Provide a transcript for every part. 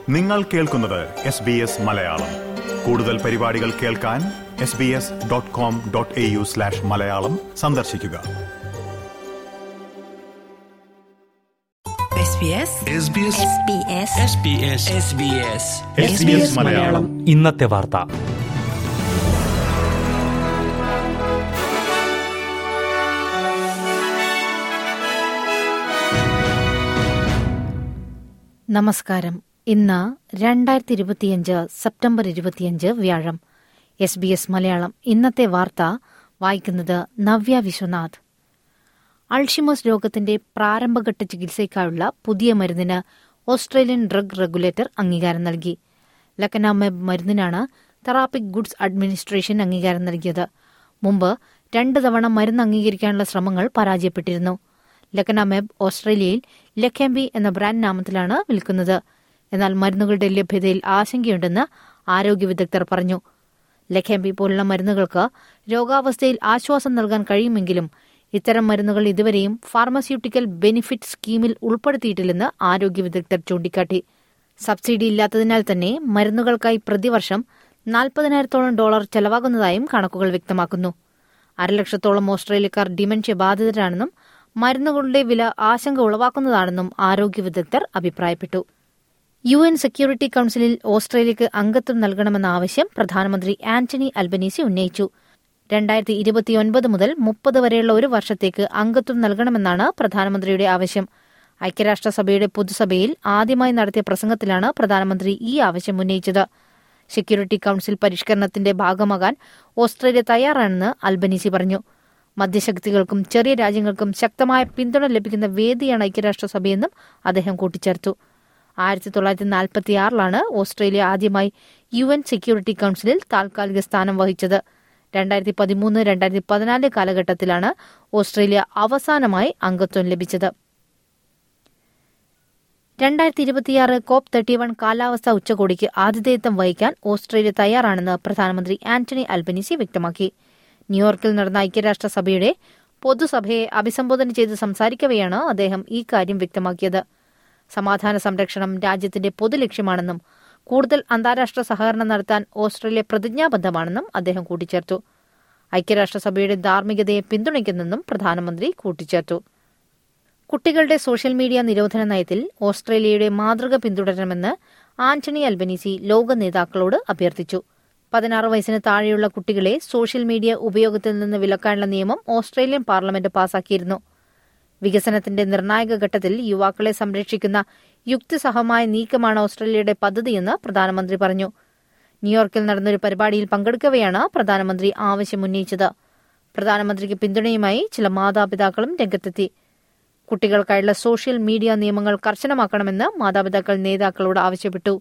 നിങ്ങൾ കേൾക്കുന്നത് S B S Malayalam കൂടുതൽ പരിപാടികൾ കേൾക്കാൻ S B S dot com dot A U slash Malayalam സന്ദർശിക്കുക SBS SBS SBS SBS SBS SBS Malayalam ഇന്നത്തെ വാർത്ത നമസ്കാരം ഇന്ന് രണ്ടായിരത്തി ഇരുപത്തിയഞ്ച് സെപ്റ്റംബർ ഇരുപത്തിയഞ്ച് വ്യാഴം എസ് ബി എസ് മലയാളം ഇന്നത്തെ വാർത്ത വായിക്കുന്നത് നവ്യ വിശ്വനാഥ് അൾഷിമസ് രോഗത്തിന്റെ പ്രാരംഭഘട്ട ചികിത്സയ്ക്കായുള്ള പുതിയ മരുന്നിന് ഓസ്ട്രേലിയൻ ഡ്രഗ് റെഗുലേറ്റർ അംഗീകാരം നൽകി ലക്കനാമെബ് മരുന്നിനാണ് തെറാപ്പിക് ഗുഡ്സ് അഡ്മിനിസ്ട്രേഷൻ അംഗീകാരം നൽകിയത് മുമ്പ് രണ്ട് തവണ മരുന്ന് അംഗീകരിക്കാനുള്ള ശ്രമങ്ങൾ പരാജയപ്പെട്ടിരുന്നു ലക്കനാമെബ് ഓസ്ട്രേലിയയിൽ ലഖേംബി എന്ന ബ്രാൻഡ് നാമത്തിലാണ് വിൽക്കുന്നത് എന്നാൽ മരുന്നുകളുടെ ലഭ്യതയിൽ ആശങ്കയുണ്ടെന്ന് ആരോഗ്യ വിദഗ്ധർ പറഞ്ഞു ലഖേംബി പോലുള്ള മരുന്നുകൾക്ക് രോഗാവസ്ഥയിൽ ആശ്വാസം നൽകാൻ കഴിയുമെങ്കിലും ഇത്തരം മരുന്നുകൾ ഇതുവരെയും ഫാർമസ്യൂട്ടിക്കൽ ബെനിഫിറ്റ് സ്കീമിൽ ഉൾപ്പെടുത്തിയിട്ടില്ലെന്ന് ആരോഗ്യ വിദഗ്ധർ ചൂണ്ടിക്കാട്ടി സബ്സിഡി ഇല്ലാത്തതിനാൽ തന്നെ മരുന്നുകൾക്കായി പ്രതിവർഷം നാൽപ്പതിനായിരത്തോളം ഡോളർ ചെലവാകുന്നതായും കണക്കുകൾ വ്യക്തമാക്കുന്നു അരലക്ഷത്തോളം ഓസ്ട്രേലിയക്കാർ ഡിമെൻഷ്യ ബാധിതരാണെന്നും മരുന്നുകളുടെ വില ആശങ്ക ഉളവാക്കുന്നതാണെന്നും ആരോഗ്യ വിദഗ്ധർ അഭിപ്രായപ്പെട്ടു യു എൻ സെക്യൂരിറ്റി കൌൺസിലിൽ ഓസ്ട്രേലിയക്ക് അംഗത്വം നൽകണമെന്ന ആവശ്യം പ്രധാനമന്ത്രി ആന്റണി അൽബനീസി ഉന്നയിച്ചു രണ്ടായിരത്തി ഇരുപത്തിയൊൻപത് മുതൽ മുപ്പത് വരെയുള്ള ഒരു വർഷത്തേക്ക് അംഗത്വം നൽകണമെന്നാണ് പ്രധാനമന്ത്രിയുടെ ആവശ്യം ഐക്യരാഷ്ട്രസഭയുടെ പൊതുസഭയിൽ ആദ്യമായി നടത്തിയ പ്രസംഗത്തിലാണ് പ്രധാനമന്ത്രി ഈ ആവശ്യം ഉന്നയിച്ചത് സെക്യൂരിറ്റി കൌൺസിൽ പരിഷ്കരണത്തിന്റെ ഭാഗമാകാൻ ഓസ്ട്രേലിയ തയ്യാറാണെന്ന് അൽബനീസി പറഞ്ഞു മധ്യശക്തികൾക്കും ചെറിയ രാജ്യങ്ങൾക്കും ശക്തമായ പിന്തുണ ലഭിക്കുന്ന വേദിയാണ് ഐക്യരാഷ്ട്രസഭയെന്നും അദ്ദേഹം കൂട്ടിച്ചേർത്തു ആയിരത്തി തൊള്ളായിരത്തി നാൽപ്പത്തിയാറിലാണ് ഓസ്ട്രേലിയ ആദ്യമായി യു എൻ സെക്യൂരിറ്റി കൌൺസിലിൽ താൽക്കാലിക സ്ഥാനം വഹിച്ചത് രണ്ടായിരത്തി പതിമൂന്ന് രണ്ടായിരത്തി പതിനാല് കാലഘട്ടത്തിലാണ് ഓസ്ട്രേലിയ അവസാനമായി അംഗത്വം ലഭിച്ചത് രണ്ടായിരത്തി ഇരുപത്തിയാറ് കോപ്പ് തേർട്ടി വൺ കാലാവസ്ഥാ ഉച്ചകോടിക്ക് ആതിഥേയത്വം വഹിക്കാൻ ഓസ്ട്രേലിയ തയ്യാറാണെന്ന് പ്രധാനമന്ത്രി ആന്റണി അൽബനീസി വ്യക്തമാക്കി ന്യൂയോർക്കിൽ നടന്ന ഐക്യരാഷ്ട്രസഭയുടെ പൊതുസഭയെ അഭിസംബോധന ചെയ്ത് സംസാരിക്കവെയാണ് അദ്ദേഹം ഈ കാര്യം വ്യക്തമാക്കിയത് സമാധാന സംരക്ഷണം രാജ്യത്തിന്റെ പൊതുലക്ഷ്യമാണെന്നും കൂടുതൽ അന്താരാഷ്ട്ര സഹകരണം നടത്താൻ ഓസ്ട്രേലിയ പ്രതിജ്ഞാബദ്ധമാണെന്നും അദ്ദേഹം കൂട്ടിച്ചേർത്തു ഐക്യരാഷ്ട്രസഭയുടെ ധാർമ്മികതയെ പിന്തുണയ്ക്കുന്നെന്നും പ്രധാനമന്ത്രി കൂട്ടിച്ചേർത്തു കുട്ടികളുടെ സോഷ്യൽ മീഡിയ നിരോധന നയത്തിൽ ഓസ്ട്രേലിയയുടെ മാതൃക പിന്തുടരണമെന്ന് ആന്റണി അൽബനീസി ലോക നേതാക്കളോട് അഭ്യർത്ഥിച്ചു പതിനാറ് വയസ്സിന് താഴെയുള്ള കുട്ടികളെ സോഷ്യൽ മീഡിയ ഉപയോഗത്തിൽ നിന്ന് വിലക്കാനുള്ള നിയമം ഓസ്ട്രേലിയൻ പാർലമെന്റ് പാസാക്കിയിരുന്നു വികസനത്തിന്റെ നിർണായക ഘട്ടത്തിൽ യുവാക്കളെ സംരക്ഷിക്കുന്ന യുക്തിസഹമായ നീക്കമാണ് ഓസ്ട്രേലിയയുടെ പദ്ധതിയെന്ന് പ്രധാനമന്ത്രി പറഞ്ഞു ന്യൂയോർക്കിൽ നടന്നൊരു പരിപാടിയിൽ പങ്കെടുക്കവെയാണ് പ്രധാനമന്ത്രി ആവശ്യം ഉന്നയിച്ചത് പ്രധാനമന്ത്രിക്ക് പിന്തുണയുമായി ചില മാതാപിതാക്കളും രംഗത്തെത്തി കുട്ടികൾക്കായുള്ള സോഷ്യൽ മീഡിയ നിയമങ്ങൾ കർശനമാക്കണമെന്ന് മാതാപിതാക്കൾ നേതാക്കളോട് ആവശ്യപ്പെട്ടു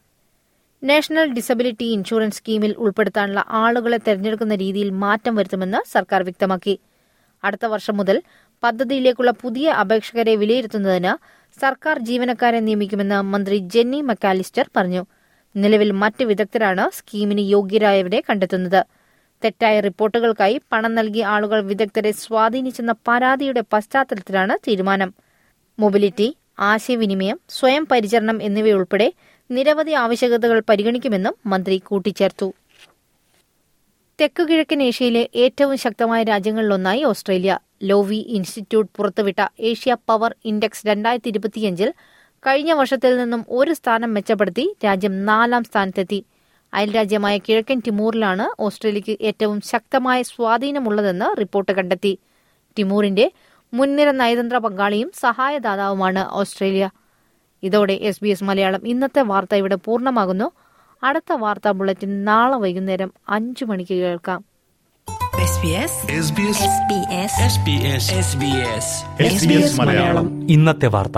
നാഷണൽ ഡിസബിലിറ്റി ഇൻഷുറൻസ് സ്കീമിൽ ഉൾപ്പെടുത്താനുള്ള ആളുകളെ തെരഞ്ഞെടുക്കുന്ന രീതിയിൽ മാറ്റം വരുത്തുമെന്ന് സർക്കാർ വ്യക്തമാക്കി അടുത്ത വർഷം മുതൽ പദ്ധതിയിലേക്കുള്ള പുതിയ അപേക്ഷകരെ വിലയിരുത്തുന്നതിന് സർക്കാർ ജീവനക്കാരെ നിയമിക്കുമെന്ന് മന്ത്രി ജെന്നി മക്കാലിസ്റ്റർ പറഞ്ഞു നിലവിൽ മറ്റ് വിദഗ്ധരാണ് സ്കീമിന് യോഗ്യരായവരെ കണ്ടെത്തുന്നത് തെറ്റായ റിപ്പോർട്ടുകൾക്കായി പണം നൽകിയ ആളുകൾ വിദഗ്ധരെ സ്വാധീനിച്ചെന്ന പരാതിയുടെ പശ്ചാത്തലത്തിലാണ് തീരുമാനം മൊബിലിറ്റി ആശയവിനിമയം സ്വയം പരിചരണം എന്നിവയുൾപ്പെടെ നിരവധി ആവശ്യകതകൾ പരിഗണിക്കുമെന്നും മന്ത്രി കൂട്ടിച്ചേർത്തു തെക്കുകിഴക്കൻ ഏഷ്യയിലെ ഏറ്റവും ശക്തമായ രാജ്യങ്ങളിലൊന്നായി ഓസ്ട്രേലിയ ലോവി ഇൻസ്റ്റിറ്റ്യൂട്ട് പുറത്തുവിട്ട ഏഷ്യ പവർ ഇൻഡെക്സ് രണ്ടായിരത്തി ഇരുപത്തിയഞ്ചിൽ കഴിഞ്ഞ വർഷത്തിൽ നിന്നും ഒരു സ്ഥാനം മെച്ചപ്പെടുത്തി രാജ്യം നാലാം സ്ഥാനത്തെത്തി അയൽരാജ്യമായ കിഴക്കൻ ടിമൂറിലാണ് ഓസ്ട്രേലിയക്ക് ഏറ്റവും ശക്തമായ സ്വാധീനമുള്ളതെന്ന് റിപ്പോർട്ട് കണ്ടെത്തി ടിമൂറിന്റെ മുൻനിര നയതന്ത്ര പങ്കാളിയും സഹായദാതാവുമാണ് ഓസ്ട്രേലിയ ഇതോടെ എസ് ബി എസ് മലയാളം ഇന്നത്തെ വാർത്ത ഇവിടെ പൂർണ്ണമാകുന്നു അടുത്ത വാർത്താ ബുള്ളറ്റിൻ നാളെ വൈകുന്നേരം അഞ്ചു മണിക്ക് കേൾക്കാം SBS SBS SBS SBS SBS S B S Malayalam ഇന്നത്തെ വാർത്ത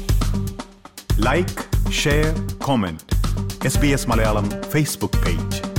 like share comment S B S Malayalam Facebook page